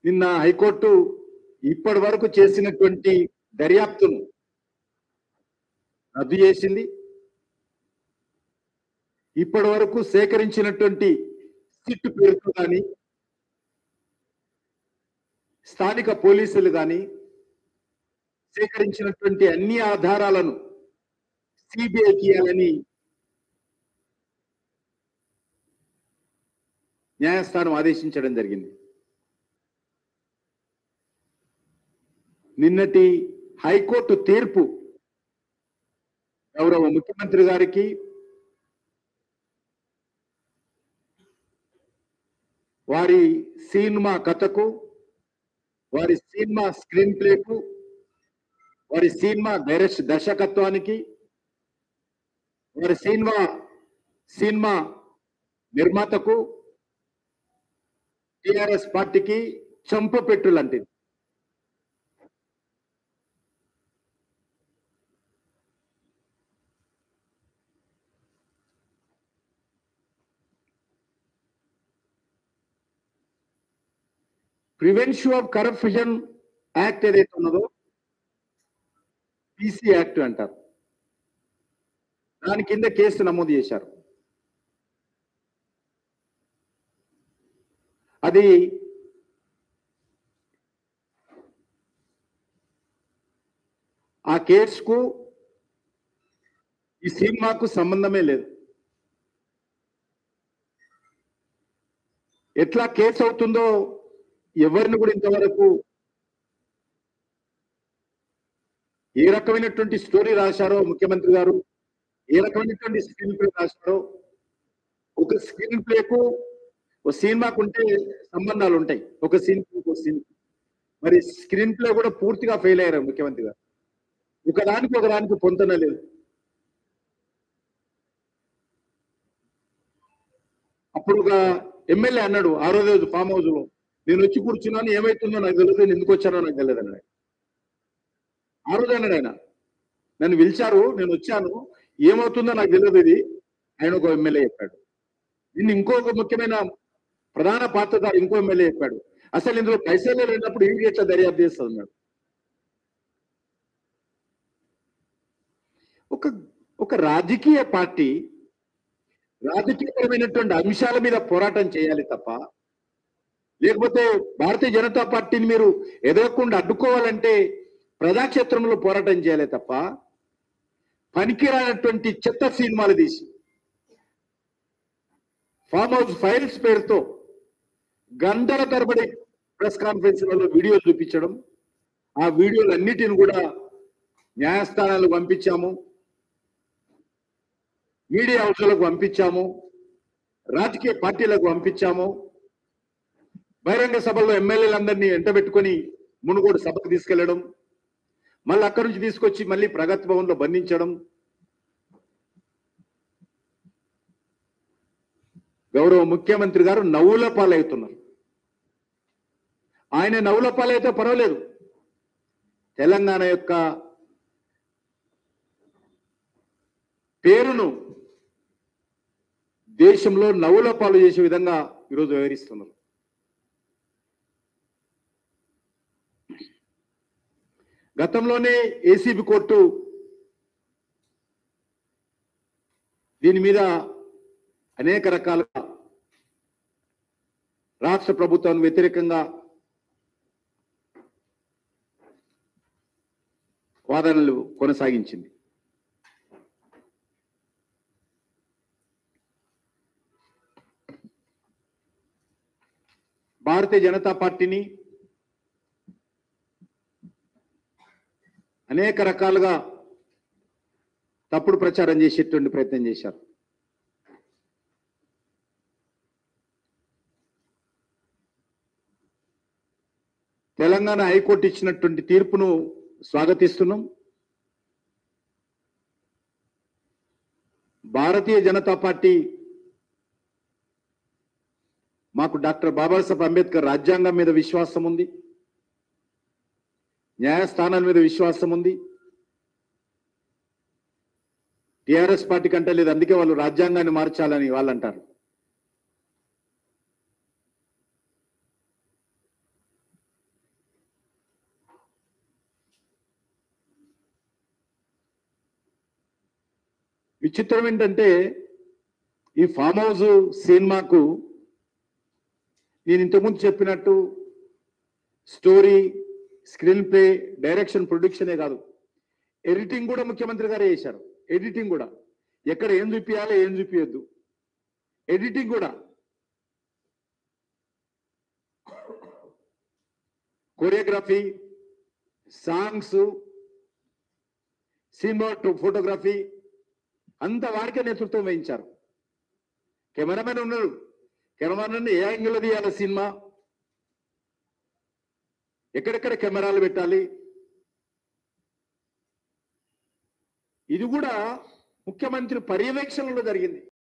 నిన్న హైకోర్టు ఇప్పటి వరకు చేసినటువంటి దర్యాప్తును రద్దు చేసింది ఇప్పటి వరకు సేకరించినటువంటి సిట్ పేరుతో కానీ స్థానిక పోలీసులు కానీ సేకరించినటువంటి అన్ని ఆధారాలను సిబిఐకి ఇవ్వాలని న్యాయస్థానం ఆదేశించడం జరిగింది నిన్నటి హైకోర్టు తీర్పు గౌరవ ముఖ్యమంత్రి గారికి వారి సినిమా కథకు వారి సినిమా స్క్రీన్ ప్లేకు వారి సినిమా డైరెక్ట్ దర్శకత్వానికి వారి సినిమా సినిమా నిర్మాతకు టిఆర్ఎస్ పార్టీకి చంపపెట్టు లాంటిది ప్రివెన్షన్ ఆఫ్ కరప్షన్ యాక్ట్ ఏదైతే ఉన్నదో పీసీ యాక్ట్ అంటారు దాని కింద కేసు నమోదు చేశారు అది ఆ కేసుకు ఈ సినిమాకు సంబంధమే లేదు ఎట్లా కేసు అవుతుందో ఎవరిని కూడా ఇంతవరకు ఏ రకమైనటువంటి స్టోరీ రాశారో ముఖ్యమంత్రి గారు ఏ రకమైనటువంటి స్క్రీన్ ప్లే రాశారో ఒక స్క్రీన్ ప్లేకు ఒక సినిమాకు ఉంటే సంబంధాలు ఉంటాయి ఒక సీన్ ఒక సీన్ మరి స్క్రీన్ ప్లే కూడా పూర్తిగా ఫెయిల్ అయ్యారు ముఖ్యమంత్రి గారు ఒకదానికి ఒకదానికి పొంతన లేదు అప్పుడు ఒక ఎమ్మెల్యే అన్నాడు ఆ రోజు రోజు ఫామ్ హౌస్ లో నేను వచ్చి కూర్చున్నాను ఏమైతుందో నాకు తెలియదు నేను ఎందుకు వచ్చానో నాకు తెలియదు అన్నాడు ఆ రోజు అన్నాడు ఆయన నన్ను పిలిచారు నేను వచ్చాను ఏమవుతుందో నాకు తెలియదు ఇది ఆయన ఒక ఎమ్మెల్యే చెప్పాడు దీన్ని ఇంకొక ముఖ్యమైన ప్రధాన పాత్రధారి ఇంకో ఎమ్మెల్యే చెప్పాడు అసలు ఇందులో పైసలే లేనప్పుడు ఈ ఎట్లా దర్యాప్తు చేస్తుంది అన్నాడు ఒక ఒక రాజకీయ పార్టీ రాజకీయపరమైనటువంటి అంశాల మీద పోరాటం చేయాలి తప్ప లేకపోతే భారతీయ జనతా పార్టీని మీరు ఎదగకుండా అడ్డుకోవాలంటే ప్రజాక్షేత్రంలో పోరాటం చేయాలి తప్ప పనికిరానటువంటి చెత్త సినిమాలు తీసి ఫామ్ హౌస్ ఫైల్స్ పేరుతో గంటల తరబడి ప్రెస్ కాన్ఫరెన్స్లలో వీడియోలు చూపించడం ఆ వీడియోలు అన్నిటిని కూడా న్యాయస్థానాలకు పంపించాము మీడియా హౌస్లకు పంపించాము రాజకీయ పార్టీలకు పంపించాము బహిరంగ సభల్లో ఎమ్మెల్యేలందరినీ ఎంటబెట్టుకొని మునుగోడు సభకు తీసుకెళ్లడం మళ్ళీ అక్కడి నుంచి తీసుకొచ్చి మళ్ళీ ప్రగతి భవన్ లో బంధించడం గౌరవ ముఖ్యమంత్రి గారు నవ్వుల పాలవుతున్నారు ఆయన నవ్వుల పాలైతే పర్వాలేదు తెలంగాణ యొక్క పేరును దేశంలో నవ్వుల పాలు చేసే విధంగా ఈరోజు వ్యవహరిస్తున్నారు గతంలోనే ఏసీబీ కోర్టు దీని మీద అనేక రకాలుగా రాష్ట్ర ప్రభుత్వానికి వ్యతిరేకంగా వాదనలు కొనసాగించింది భారతీయ జనతా పార్టీని అనేక రకాలుగా తప్పుడు ప్రచారం చేసేటువంటి ప్రయత్నం చేశారు తెలంగాణ హైకోర్టు ఇచ్చినటువంటి తీర్పును స్వాగతిస్తున్నాం భారతీయ జనతా పార్టీ మాకు డాక్టర్ బాబాసాహెబ్ అంబేద్కర్ రాజ్యాంగం మీద విశ్వాసం ఉంది న్యాయస్థానాల మీద విశ్వాసం ఉంది టిఆర్ఎస్ పార్టీ కంటే లేదు అందుకే వాళ్ళు రాజ్యాంగాన్ని మార్చాలని వాళ్ళు అంటారు విచిత్రం ఏంటంటే ఈ ఫామ్ హౌస్ సినిమాకు నేను ఇంతకుముందు చెప్పినట్టు స్టోరీ స్క్రీన్ ప్లే డైరెక్షన్ ప్రొడ్యూక్షనే కాదు ఎడిటింగ్ కూడా ముఖ్యమంత్రి గారే చేశారు ఎడిటింగ్ కూడా ఎక్కడ ఏం చూపించాలి ఏం చూపించద్దు ఎడిటింగ్ కూడా కొరియోగ్రఫీ సాంగ్స్ సినిమా ఫోటోగ్రఫీ అంత వారికే నేతృత్వం వహించారు కెమెరామెన్ ఉన్నారు కెమెరామెన్ ఏ యాంగిల్ తీయాలి సినిమా ఎక్కడెక్కడ కెమెరాలు పెట్టాలి ఇది కూడా ముఖ్యమంత్రి పర్యవేక్షణలో జరిగింది